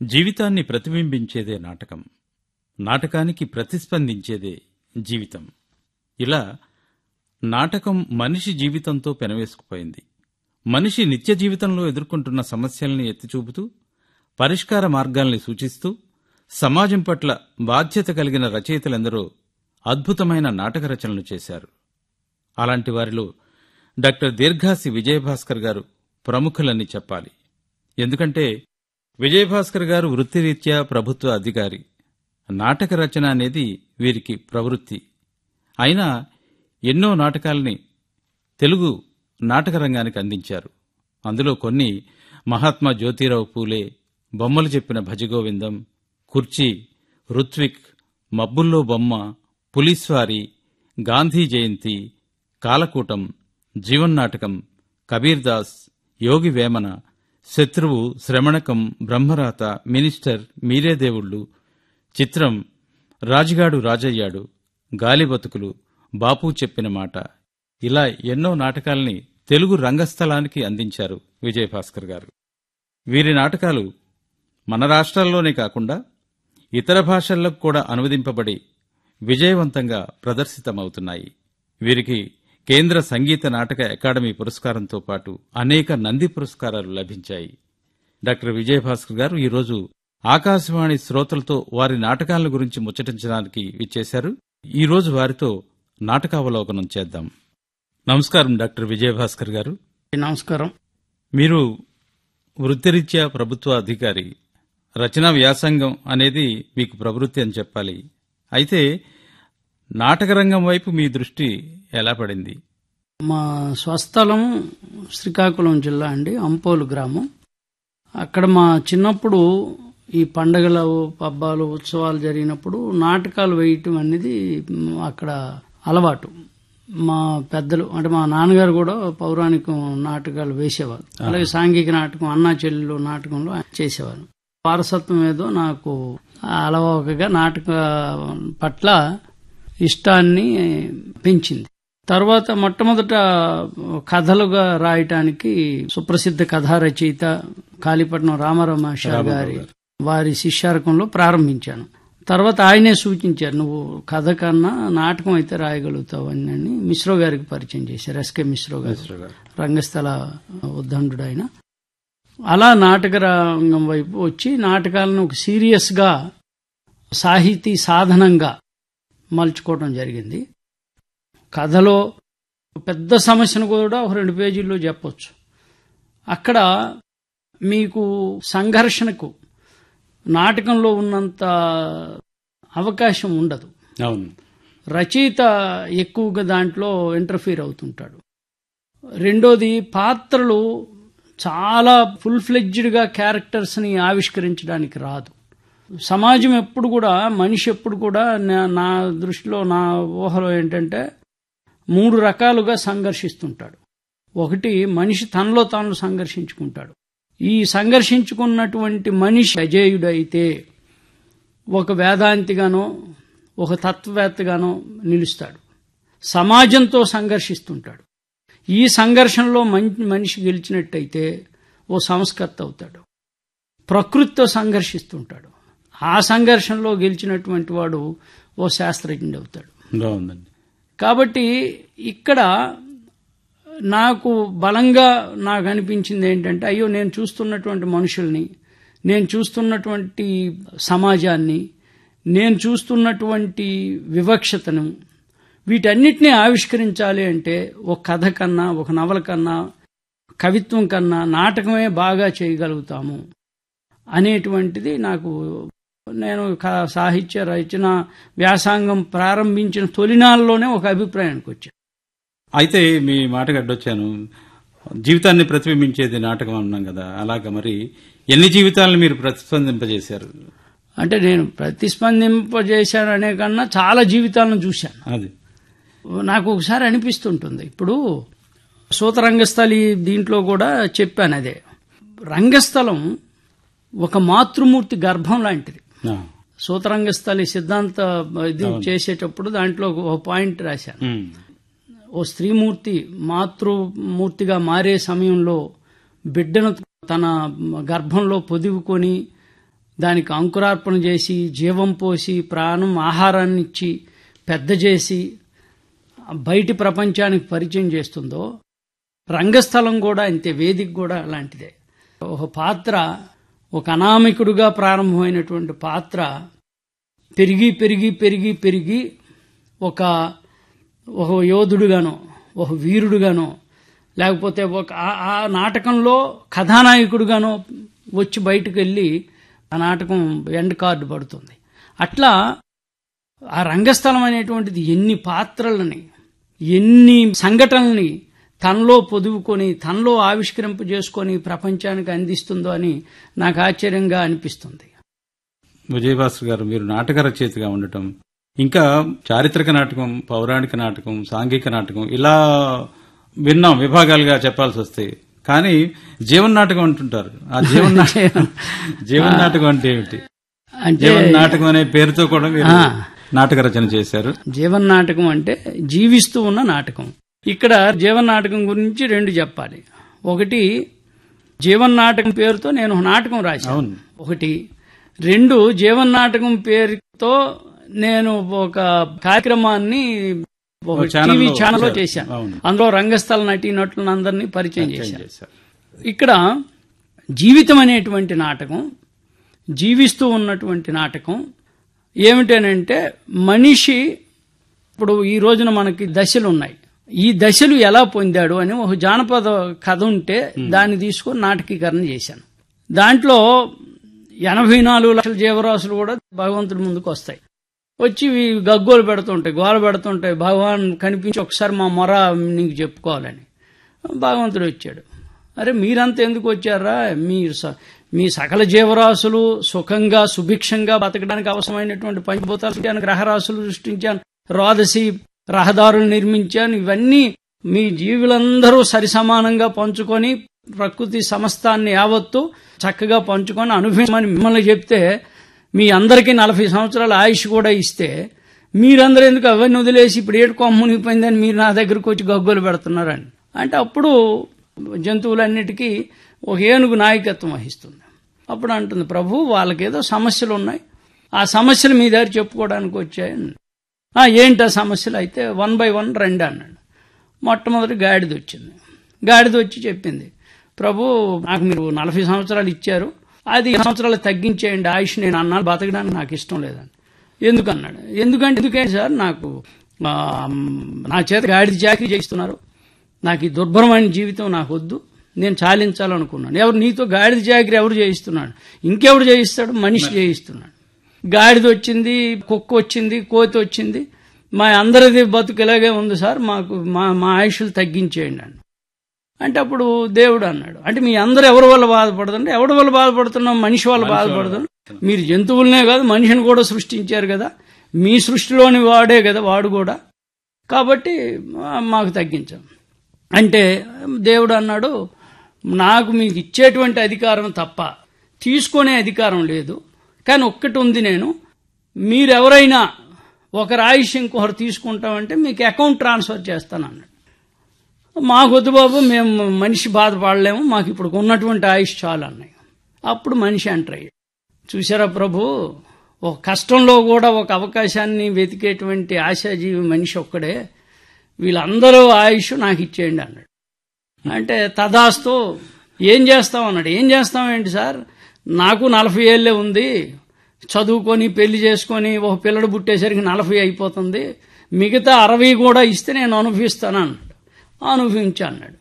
జీవితాన్ని ప్రతిబింబించేదే నాటకం నాటకానికి ప్రతిస్పందించేదే జీవితం ఇలా నాటకం మనిషి జీవితంతో పెనవేసుకుపోయింది మనిషి నిత్య జీవితంలో ఎదుర్కొంటున్న సమస్యల్ని ఎత్తిచూపుతూ పరిష్కార మార్గాల్ని సూచిస్తూ సమాజం పట్ల బాధ్యత కలిగిన రచయితలెందరో అద్భుతమైన నాటక రచనలు చేశారు అలాంటి వారిలో డాక్టర్ దీర్ఘాసి విజయభాస్కర్ గారు ప్రముఖులని చెప్పాలి ఎందుకంటే విజయభాస్కర్ గారు వృత్తిరీత్యా ప్రభుత్వ అధికారి నాటక రచన అనేది వీరికి ప్రవృత్తి అయినా ఎన్నో నాటకాల్ని తెలుగు నాటక రంగానికి అందించారు అందులో కొన్ని మహాత్మా జ్యోతిరావు పూలే బొమ్మలు చెప్పిన భజగోవిందం కుర్చీ రుత్విక్ మబ్బుల్లో బొమ్మ పులిస్వారి గాంధీ జయంతి కాలకూటం జీవన్నాటకం కబీర్దాస్ యోగి వేమన శత్రువు శ్రమణకం బ్రహ్మరాత మినిస్టర్ మీరే దేవుళ్ళు చిత్రం రాజుగాడు రాజయ్యాడు గాలి బతుకులు బాపు చెప్పిన మాట ఇలా ఎన్నో నాటకాల్ని తెలుగు రంగస్థలానికి అందించారు విజయభాస్కర్ గారు వీరి నాటకాలు మన రాష్ట్రాల్లోనే కాకుండా ఇతర భాషల్లో కూడా అనువదింపబడి విజయవంతంగా ప్రదర్శితమవుతున్నాయి వీరికి కేంద్ర సంగీత నాటక అకాడమీ పురస్కారంతో పాటు అనేక నంది పురస్కారాలు లభించాయి డాక్టర్ విజయభాస్కర్ గారు ఈరోజు ఆకాశవాణి శ్రోతలతో వారి నాటకాల గురించి ముచ్చటించడానికి విచ్చేశారు ఈ రోజు వారితో నాటకావలోకనం చేద్దాం నమస్కారం డాక్టర్ విజయభాస్కర్ గారు నమస్కారం మీరు వృత్తిరీత్యా ప్రభుత్వ అధికారి రచనా వ్యాసంగం అనేది మీకు ప్రవృత్తి అని చెప్పాలి అయితే నాటకరంగం వైపు మీ దృష్టి ఎలా పడింది మా స్వస్థలం శ్రీకాకుళం జిల్లా అండి అంపోలు గ్రామం అక్కడ మా చిన్నప్పుడు ఈ పండగలు పబ్బాలు ఉత్సవాలు జరిగినప్పుడు నాటకాలు వేయటం అనేది మ్, అక్కడ అలవాటు మా పెద్దలు అంటే మా నాన్నగారు కూడా పౌరాణిక నాటకాలు వేసేవారు అలాగే సాంఘిక నాటకం అన్నా చెల్లెలు నాటకంలో చేసేవారు వారసత్వం ఏదో నాకు అలవోకగా నాటక పట్ల ఇష్టాన్ని పెంచింది తర్వాత మొట్టమొదట కథలుగా రాయటానికి సుప్రసిద్ధ కథా రచయిత కాళీపట్నం రామారావు మాస్టర్ గారి వారి శిష్యారకంలో ప్రారంభించాను తర్వాత ఆయనే సూచించారు నువ్వు కథ కన్నా నాటకం అయితే రాయగలుగుతావు అని మిశ్రో గారికి పరిచయం చేశారు ఎస్కే మిశ్రో గారు రంగస్థల ఉద్దండు ఆయన అలా నాటక రంగం వైపు వచ్చి నాటకాలను ఒక సీరియస్ గా సాహితీ సాధనంగా మలుచుకోవడం జరిగింది కథలో పెద్ద సమస్యను కూడా ఒక రెండు పేజీల్లో చెప్పొచ్చు అక్కడ మీకు సంఘర్షణకు నాటకంలో ఉన్నంత అవకాశం ఉండదు అవును రచయిత ఎక్కువగా దాంట్లో ఇంటర్ఫీర్ అవుతుంటాడు రెండోది పాత్రలు చాలా ఫుల్ ఫ్లెడ్జ్డ్గా క్యారెక్టర్స్ని ఆవిష్కరించడానికి రాదు సమాజం ఎప్పుడు కూడా మనిషి ఎప్పుడు కూడా నా- నా దృష్టిలో నా ఊహలో ఏంటంటే మూడు రకాలుగా సంఘర్షిస్తుంటాడు ఒకటి మనిషి తనలో తాను సంఘర్షించుకుంటాడు ఈ సంఘర్షించుకున్నటువంటి మనిషి అజేయుడైతే ఒక వేదాంతిగానో ఒక తత్వవేత్తగానో నిలుస్తాడు సమాజంతో సంఘర్షిస్తుంటాడు ఈ సంఘర్షణలో మం- మనిషి గెలిచినట్టయితే ఓ సంస్కర్త అవుతాడు ప్రకృతితో సంఘర్షిస్తుంటాడు ఆ సంఘర్షణలో గెలిచినటువంటి వాడు ఓ శాస్త్రజ్ఞుడు అవుతాడు బాగుందండి కాబట్టి ఇక్కడ నాకు బలంగా నాకు అనిపించింది ఏంటంటే అయ్యో నేను చూస్తున్నటువంటి మనుషుల్ని నేను చూస్తున్నటువంటి సమాజాన్ని నేను చూస్తున్నటువంటి వివక్షతను వీటన్నిటినీ ఆవిష్కరించాలి అంటే ఒక కథ కన్నా ఒక నవల కన్నా కవిత్వం కన్నా నాటకమే బాగా చేయగలుగుతాము అనేటువంటిది నాకు నేను క- సాహిత్య రచన వ్యాసాంగం ప్రారంభించిన తొలినాళ్ళలోనే ఒక అభిప్రాయానికి వచ్చాను అయితే మీ మాటకు అడ్డొచ్చాను జీవితాన్ని ప్రతిబింబించేది నాటకం అన్నాం కదా అలాగా మరి ఎన్ని జీవితాలను మీరు ప్రతిస్పందింపజేశారు అంటే నేను ప్రతిస్పందింపజేశాను అనే కన్నా చాలా జీవితాలను చూశాను అది నాకు ఒకసారి అనిపిస్తుంటుంది ఇప్పుడు సూతరంగస్థలి దీంట్లో కూడా చెప్పాను అదే రంగస్థలం ఒక మాతృమూర్తి గర్భం లాంటిది ఆ. సూతరంగస్థలి సిద్ధాంత ఇది చేసేటప్పుడు దాంట్లో ఒక పాయింట్ రాశాను ఉమ్. ఓ స్త్రీమూర్తి మాతృమూర్తిగా మారే సమయంలో బిడ్డను తన గర్భంలో పొదివుకొని దానికి అంకురార్పణ చేసి జీవం పోసి ప్రాణం ఆహారాన్ని ఇచ్చి పెద్ద చేసి బయటి ప్రపంచానికి పరిచయం చేస్తుందో రంగస్థలం కూడా అంతే వేదిక కూడా అలాంటిదే ఒక పాత్ర ఒక అనామికుడుగా ప్రారంభమైనటువంటి పాత్ర పెరిగి పెరిగి పెరిగి పెరిగి ఒక ఒక యోధుడుగానో ఒక వీరుడుగానో లేకపోతే ఒక ఆ- ఆ నాటకంలో కథానాయకుడుగానో వచ్చి బయటకు వెళ్ళి ఆ నాటకం ఎండ్ కార్డు పడుతుంది అట్లా ఆ రంగస్థలం అనేటువంటిది ఎన్ని పాత్రలని ఎన్ని సంఘటనల్ని తనలో పొదువుకొని తనలో ఆవిష్కరింపు చేసుకొని ప్రపంచానికి అందిస్తుందో అని నాకు ఆశ్చర్యంగా అనిపిస్తుంది విజయభాస్కర్ గారు మీరు నాటక రచయితగా ఉండటం ఇంకా చారిత్రక నాటకం పౌరాణిక నాటకం సాంఘిక నాటకం ఇలా విన్నాం విభాగాలుగా చెప్పాల్సి వస్తే కానీ జీవన నాటకం అంటుంటారు ఆ జీవన నాటకం జీవన నాటకం అంటే ఏమిటి అంటే జీవన నాటకం అనే పేరుతో కూడా మీరు ఆ. నాటక రచన చేశారు జీవన నాటకం అంటే జీవిస్తూ ఉన్న నాటకం ఇక్కడ జీవన నాటకం గురించి రెండు చెప్పాలి ఒకటి జీవన నాటకం పేరుతో నేను ఒక నాటకం రాశాను అవును ఒకటి రెండు జీవన్ నాటకం పేరుతో నేను ఒక కార్యక్రమాన్ని ఒక ఒక ఛానల్లో టీవీ ఛానల్లో చేశారు. చేశాను అవును. అందులో రంగస్థల నటీనటులను అందరినీ పరిచయం చేశాను చేశారు ఇక్కడ జీవితం అనేటువంటి నాటకం జీవిస్తూ ఉన్నటువంటి నాటకం ఏమిటనంటే మనిషి ఇప్పుడు ఈ రోజున మనకి దశలు ఉన్నాయి ఈ దశలు ఎలా పొందాడు అని ఒక జానపద కథ ఉంటే దాన్ని తీసుకొని నాటకీకరణ చేశాను దాంట్లో ఎనభై నాలుగు లక్షల జీవరాశులు కూడా భగవంతుడి ముందుకు వస్తాయి వచ్చి ఇవి గగ్గోలు పెడుతుంటాయి గోల పెడుతుంటాయి భగవాన్ కనిపించి ఒకసారి మా మొర నీకు చెప్పుకోవాలని భగవంతుడు వచ్చాడు అరే మీరంతా ఎందుకు వచ్చారా మీ స- మీ సకల జీవరాశులు సుఖంగా సుభిక్షంగా బతకడానికి అవసరమైనటువంటి పంచభూతాలు సృష్టించాను గ్రహరాశులు సృష్టించాను రోదసి రహదారులు నిర్మించాను ఇవన్నీ మీ జీవులందరూ సరిసమానంగా పంచుకొని ప్రకృతి సమస్తాన్ని యావత్తు చక్కగా పంచుకొని అనుభవించమని మిమ్మల్ని చెప్తే మీ అందరికీ నలభై సంవత్సరాల ఆయుష్ కూడా ఇస్తే మీరందరూ ఎందుకు అవన్నీ వదిలేసి ఇప్పుడు ఏడు కొమ్మ మునిగిపోయిందని మీరు నా దగ్గరకు వచ్చి గగ్గోలు పెడుతున్నారని అంటే అప్పుడు జంతువులన్నిటికీ ఒక ఏనుగు నాయకత్వం వహిస్తుంది అప్పుడు అంటుంది ప్రభు వాళ్ళకేదో సమస్యలు ఉన్నాయి ఆ సమస్యలు మీ దగ్గర చెప్పుకోవడానికి వచ్చాయని "ఆ, ఏంటి ఆ సమస్యలు అయితే వన్ బై వన్ రండి అన్నాడు మొట్టమొదటి గాడిద వచ్చింది గాడిద వచ్చి చెప్పింది ప్రభు నాకు మీరు నలభై సంవత్సరాలు ఇచ్చారు అది ఈ సంవత్సరాలు తగ్గించేయండి ఆయుష్ నేను అన్నాను బతకడానికి నాకు ఇష్టం లేదని ఎందుకు అన్నాడు ఎందుకంటే ఎందుకంటే సార్ నాకు ఆ, నా చేత గాడిద చాకరీ చేయిస్తున్నారు నాకు ఈ దుర్భరమైన జీవితం నాకు వద్దు నేను చాలించాలనుకున్నాను ఎవరు నీతో గాడిద చాకరీ ఎవరు చేయిస్తున్నాడు ఇంకెవరు చేయిస్తాడు మనిషి చేయిస్తున్నాడు గాడిద వచ్చింది కుక్క వచ్చింది కోతి వచ్చింది మా అందరిది బతుకు ఇలాగే ఉంది సార్ మాకు మా మా ఆయుష్లు తగ్గించేయండి అని అంటే అప్పుడు దేవుడు అన్నాడు అంటే మీ అందరు ఎవరి వల్ల బాధపడుతుంటే ఎవరి వల్ల బాధపడుతున్నాం మనిషి వల్ల బాధపడుతున్నాం మీరు జంతువులనే కాదు మనిషిని కూడా సృష్టించారు కదా మీ సృష్టిలోని వాడే కదా వాడు కూడా కాబట్టి ఆ, మాకు తగ్గించాం అంటే దేవుడు అన్నాడు నాకు మీకు ఇచ్చేటువంటి అధికారం తప్ప తీసుకునే అధికారం లేదు కానీ ఒక్కటి ఉంది నేను మీరెవరైనా ఒకరి ఆయుష్ ఇంకొకరు తీసుకుంటామంటే మీకు అకౌంట్ ట్రాన్స్ఫర్ చేస్తాను అన్నాడు మాకొద్దు బాబు మేము మనిషి బాధపడలేము మాకు ఇప్పుడు ఉన్నటువంటి ఆయుష్ చాలు అన్నాయి అప్పుడు మనిషి ఎంటర్ అయ్యాడు చూసారా ప్రభు ఒక కష్టంలో కూడా ఒక అవకాశాన్ని వెతికేటువంటి ఆశాజీవి మనిషి ఒక్కడే వీళ్ళందరూ ఆయుష్ నాకు ఇచ్చేయండి అన్నాడు అంటే తదాస్తు ఏం చేస్తాం అన్నాడు ఏం చేస్తాం ఏంటి సార్ నాకు నలభై ఏళ్ళే ఉంది చదువుకొని పెళ్లి చేసుకొని ఒక పిల్లడు పుట్టేసరికి నలభై అయిపోతుంది మిగతా అరవై కూడా ఇస్తే నేను అనుభవిస్తాను అన్నాడు అనుభవించా అన్నాడు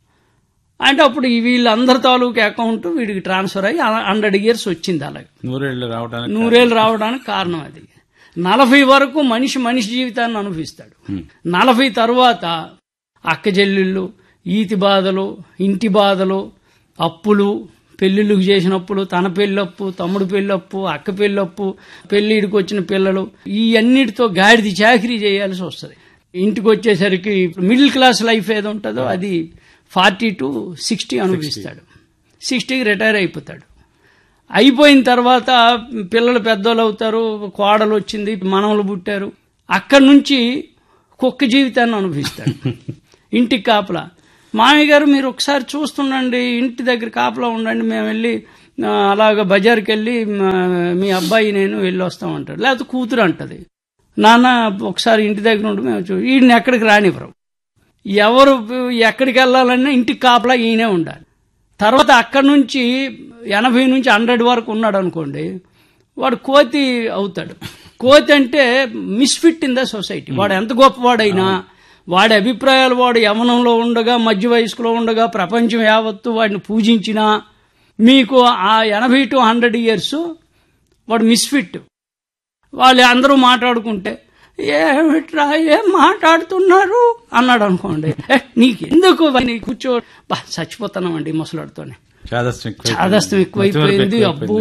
అంటే అప్పుడు ఈ వీళ్ళందరి తాలూకు అకౌంట్ వీడికి ట్రాన్స్ఫర్ అయ్యి హండ్రెడ్ ఇయర్స్ వచ్చింది అలాగే నూరేళ్లు రావడానికి నూరేళ్ళు రావడానికి కారణం అది నలభై వరకు మనిషి మనిషి జీవితాన్ని అనుభవిస్తాడు నలభై తరువాత అక్క చెల్లెళ్ళు ఈతి బాధలు ఇంటి బాధలు అప్పులు పెళ్లిళ్ళకు చేసిన అప్పులు తన పెళ్ళప్పు తమ్ముడు పెళ్ళప్పు అక్క పెళ్ళప్పు పెళ్లిడికి వచ్చిన పిల్లలు ఈ అన్నిటితో గాడిది చాకరీ చేయాల్సి వస్తుంది ఇంటికి వచ్చేసరికి మిడిల్ క్లాస్ లైఫ్ ఏదో ఉంటుందో అది ఫార్టీ టు సిక్స్టీ అనుభవిస్తాడు సిక్స్టీకి రిటైర్ అయిపోతాడు అయిపోయిన తర్వాత పిల్లలు పెద్దోళ్ళు అవుతారు కోడలు వచ్చింది మనవలు పుట్టారు అక్కడి నుంచి కుక్క జీవితాన్ని అనుభవిస్తాడు ఇంటికి కాపలా మామయ్య గారు మీరు ఒకసారి చూస్తుండండి ఇంటి దగ్గర కాపలా ఉండండి మేము వెళ్ళి ఆ, అలాగ బజార్కి వెళ్ళి మా- మీ అబ్బాయి నేను వెళ్ళి వస్తామంటాడు లేకపోతే కూతురు అంటది నాన్న ఒకసారి ఇంటి దగ్గర ఉండి మేము చూ- ఈయన్ని ఎక్కడికి రానివ్వరు ఎవరు ఎక్కడికి వెళ్ళాలన్నా ఇంటికి కాపలా ఈయనే ఉండాలి తర్వాత అక్కడి నుంచి ఎనభై నుంచి హండ్రెడ్ వరకు ఉన్నాడు అనుకోండి వాడు కోతి అవుతాడు కోతి అంటే మిస్ఫిట్ ఇన్ ద సొసైటీ వాడు ఎంత గొప్పవాడైనా వాడి అభిప్రాయాలు వాడు యవనంలో ఉండగా మధ్య వయస్కులో ఉండగా ప్రపంచం యావత్తు వాడిని పూజించినా మీకు ఆ ఎనభై టు హండ్రెడ్ ఇయర్స్ వాడు మిస్ఫిట్ వాళ్ళు అందరూ మాట్లాడుకుంటే ఏమిట్రా ఏం మాట్లాడుతున్నారు అన్నాడు అనుకోండి "ఏ, నీకెందుకు నీ కూర్చో బా చచ్చిపోతున్నామండి ముసలాడుతోనే చాదస్తం ఎక్కువ చాదస్తం ఎక్కువైపోయింది అబ్బో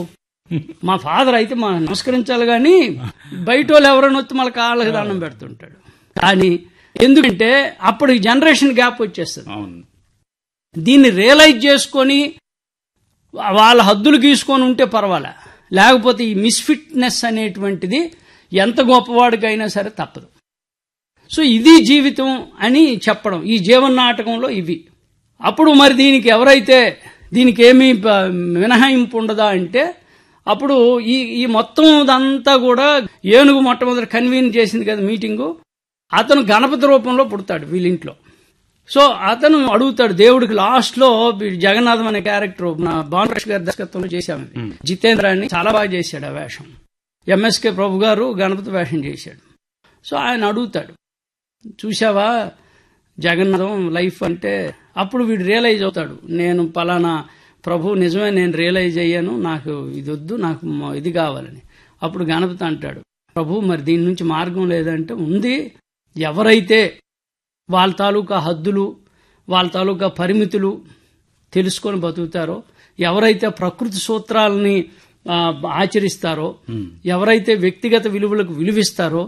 మా ఫాదర్ అయితే మా నమస్కరించాలి కానీ బయట వాళ్ళు ఎవరైనా వచ్చి మళ్ళీ కాళ్ళకి దండం పెడుతుంటాడు కానీ ఎందుకంటే అప్పుడు జనరేషన్ గ్యాప్ వచ్చేస్తుంది అవును దీన్ని రియలైజ్ చేసుకొని వాళ్ళ హద్దులు గీసుకొని ఉంటే పర్వాలే లేకపోతే ఈ మిస్ఫిట్నెస్ అనేటువంటిది ఎంత గొప్పవాడికైనా సరే తప్పదు సో ఇది జీవితం అని చెప్పడం ఈ జీవన నాటకంలో ఇవి అప్పుడు మరి దీనికి ఎవరైతే దీనికి ఏమీ ప- మినహాయింపు ఉండదా అంటే అప్పుడు ఈ ఈ మొత్తం ఇదంతా కూడా ఏనుగు మొట్టమొదటి కన్వీన్ చేసింది కదా మీటింగు అతను గణపతి రూపంలో పుడతాడు వీళ్ళింట్లో సో అతను అడుగుతాడు దేవుడికి లాస్ట్ లో వీడు జగన్నాథం అనే క్యారెక్టర్ మన భానుప్రకాష్ గారి దర్శకత్వంలో చేశాము ఇది. జితేంద్ర అని చాలా బాగా చేశాడు ఆ వేషం ఎంఎస్కే ప్రభు గారు గణపతి వేషం చేశాడు సో ఆయన అడుగుతాడు చూసావా జగన్నాథం లైఫ్ అంటే అప్పుడు వీడు రియలైజ్ అవుతాడు నేను పలానా ప్రభు నిజమే నేను రియలైజ్ అయ్యాను నాకు ఇది వద్దు నాకు మ- ఇది కావాలని అప్పుడు గణపతి అంటాడు ప్రభు మరి దీని నుంచి మార్గం లేదంటే ఉంది ఎవరైతే వాళ్ళ తాలూకా హద్దులు వాళ్ళ తాలూకా పరిమితులు తెలుసుకొని బతుకుతారో ఎవరైతే ప్రకృతి సూత్రాలని ఆ, ఆచరిస్తారో ఎవరైతే వ్యక్తిగత విలువలకు విలువిస్తారో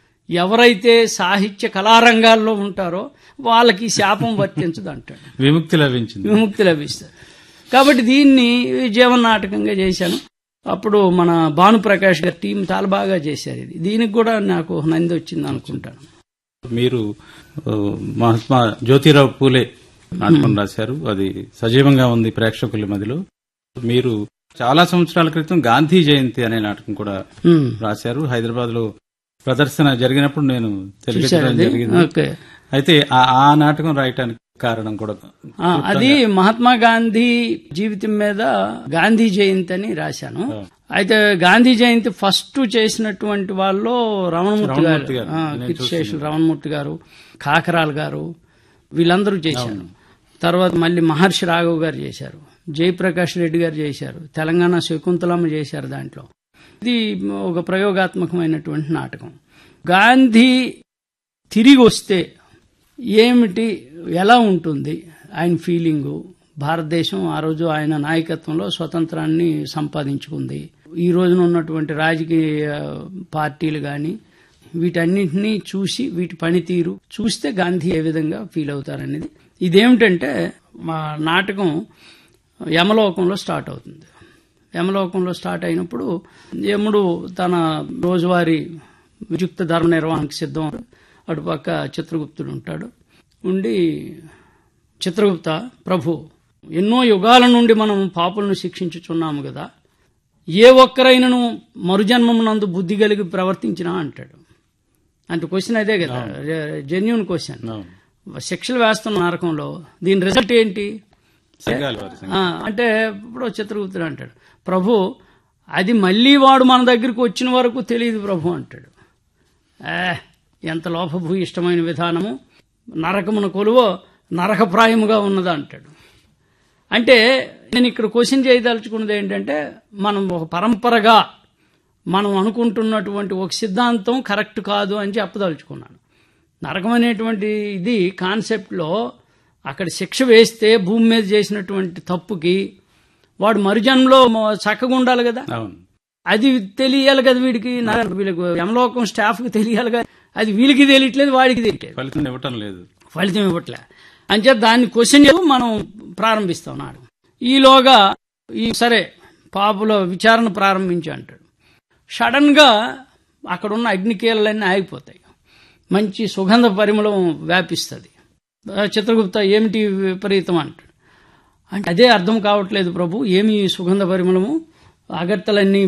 ఎవరైతే సాహిత్య కళారంగాల్లో ఉంటారో వాళ్ళకి ఈ శాపం వర్తించదు అంటాడు విముక్తి లభించింది విముక్తి లభిస్తుంది కాబట్టి దీన్ని జీవన నాటకంగా చేశాను అప్పుడు మన భానుప్రకాష్ గారి టీం చాలా బాగా చేశారు ఇది దీనికి కూడా నాకు నంది వచ్చింది అనుకుంటాను మీరు ఆ, మహాత్మా జ్యోతిరావు పూలే నాటకం రాశారు అది సజీవంగా ఉంది ప్రేక్షకుల మధ్యలో మీరు చాలా సంవత్సరాల క్రితం గాంధీ జయంతి అనే నాటకం కూడా ఉమ్. రాశారు హైదరాబాద్ లో ప్రదర్శన జరిగినప్పుడు నేను చూశారు తెలియజేయడం అది? జరిగింది ఓకే అయితే ఆ ఆ నాటకం రాయటానికి కారణం కూడా ఆ, అది మహాత్మా గాంధీ జీవితం మీద గాంధీ జయంతి అని రాశాను అయితే గాంధీ జయంతి ఫస్ట్ చేసినటువంటి వాళ్ళు రమణమూర్తి గారు రమణమూర్తి గారు. ఆ, నేను కీర్తిశేషులు రమణమూర్తి గారు కాకరాల్ గారు వీళ్ళందరూ చేశారు తర్వాత మళ్ళీ మహర్షి రాఘవ్ గారు చేశారు జయప్రకాష్ రెడ్డి గారు చేశారు తెలంగాణ శకుంతలమ్మ చేశారు దాంట్లో ఇది ఒక ప్రయోగాత్మకమైనటువంటి నాటకం గాంధీ తిరిగి వస్తే ఏమిటి ఎలా ఉంటుంది ఆయన ఫీలింగు భారతదేశం ఆ రోజు ఆయన నాయకత్వంలో స్వతంత్రాన్ని సంపాదించుకుంది ఈ రోజున ఉన్నటువంటి రాజకీయ పార్టీలు కానీ వీటన్నింటినీ చూసి వీటి పనితీరు చూస్తే గాంధీ ఏ విధంగా ఫీల్ అవుతారనేది ఇదేమిటంటే మా నాటకం యమలోకంలో స్టార్ట్ అవుతుంది యమలోకంలో స్టార్ట్ అయినప్పుడు యముడు తన రోజువారీ వియుక్త ధర్మ నిర్వహణకు సిద్ధం అటుపక్క చిత్రగుప్తుడు ఉంటాడు ఉండి చిత్రగుప్త ప్రభు ఎన్నో యుగాల నుండి మనం పాపులను శిక్షించుచున్నాము కదా ఏ ఒక్కరైనను మరుజన్మమునందు బుద్ధి కలిగి ప్రవర్తించినా అంటాడు అంటే క్వశ్చన్ అదే కదా జెన్యున్ క్వశ్చన్ అవును. శిక్షలు వేస్తున్న నరకంలో దీని రిజల్ట్ ఏంటి సంఘాల వారి సంఘం. ఆ, అంటే ఇప్పుడు చిత్రగుప్తుడు అంటాడు ప్రభు అది మళ్ళీ వాడు మన దగ్గరికి వచ్చిన వరకు తెలియదు ప్రభు అంటాడు ఏ ఎంత లోపభూయిష్టమైన విధానము నరకమున కొలువో నరకప్రాయముగా ఉన్నదా అంటాడు అంటే నేను ఇక్కడ క్వశ్చన్ చేయదలుచుకున్నది ఏంటంటే మనం ఒక పరంపరగా మనం అనుకుంటున్నటువంటి ఒక సిద్ధాంతం కరెక్ట్ కాదు అని చెప్పదలుచుకున్నాను నరకం అనేటువంటి ఇది కాన్సెప్ట్లో అక్కడ శిక్ష వేస్తే భూమి మీద చేసినటువంటి తప్పుకి వాడు మరుజన్మలో మ- చక్కగా ఉండాలి కదా అవును అది తెలియాలి కదా వీడికి నా- వీళ్ళకి యమలోకం స్టాఫ్కి తెలియాలి కదా అది వీళ్ళకి తెలియట్లేదు వాడికి తెలియట్లేదు ఫలితం ఇవ్వటం లేదు ఫలితం ఇవ్వట్లే అంచేత దాన్ని క్వశ్చన్ చేసి మనం ప్రారంభిస్తాం నాడు ఈలోగా ఈ సరే పాపుల విచారణ ప్రారంభించి అంటాడు సడన్ గా అక్కడున్న అగ్నికీలన్నీ ఆగిపోతాయి మంచి సుగంధ పరిమళం వ్యాపిస్తుంది ఆ, చిత్రగుప్త ఏమిటి విపరీతం అంటాడు అంటే అదే అర్థం కావట్లేదు ప్రభు ఏమి ఈ సుగంధ పరిమళము అగర్తలన్నీ